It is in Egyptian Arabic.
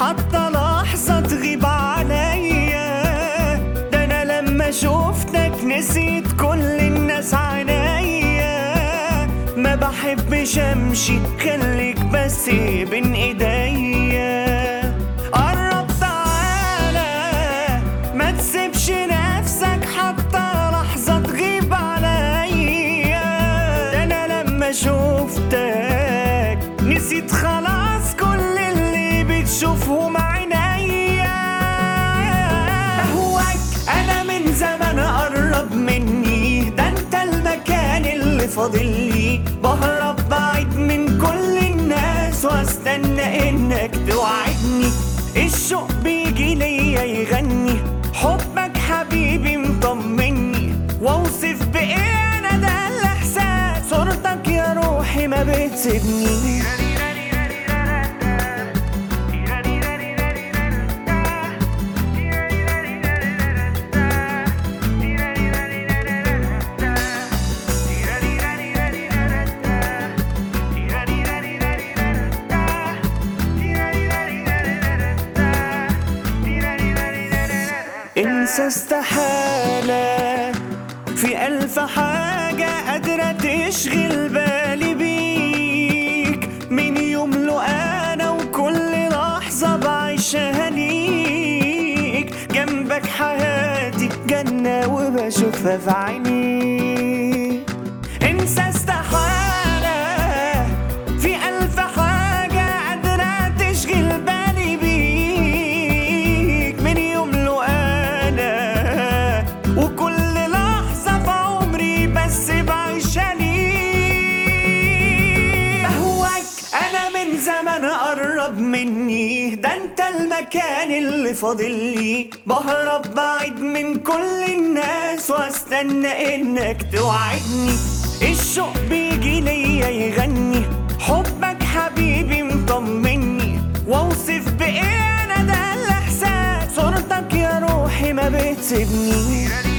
حتى لحظة تغيب عليا ده أنا لما شوفتك نسيت كل الناس عينيا ما بحبش أمشي خليك بس بين إيديا قرب تعالى ما تسيبش نفسك حتى لحظة تغيب عليا ده أنا لما شوفتك نسيت خلاص كل اللي بتشوفهم عينيا أهواك أنا من زمان قرب مني ده أنت المكان اللي فاضل لي بهرب بعيد من كل الناس واستنى إنك توعدني الشوق بيجي ليا يغني حبك حبيبي مطمني واوصف بايه انا ده الاحساس صورتك يا روحي ما بتسيبني انسى استحالة في ألف حاجة قادرة تشغل بالي بيك من يوم له أنا وكل لحظة بعيشها ليك جنبك حياتي جنة وبشوفها في عينيك انسى استحالة في ألف حاجة قادرة تشغل بالي بيك من يوم له أنا وكل لحظة في عمري بس بعيشها ليك بهواك أنا من زمان قرب مني ده أنت المكان اللي فاضل لي بهرب بعيد من كل الناس واستنى إنك توعدني الشوق بيجي ليا يغني حبك حبيبي مطمني واوصف بايه انا ده الاحساس صورتك يا روحي ما بتسيبني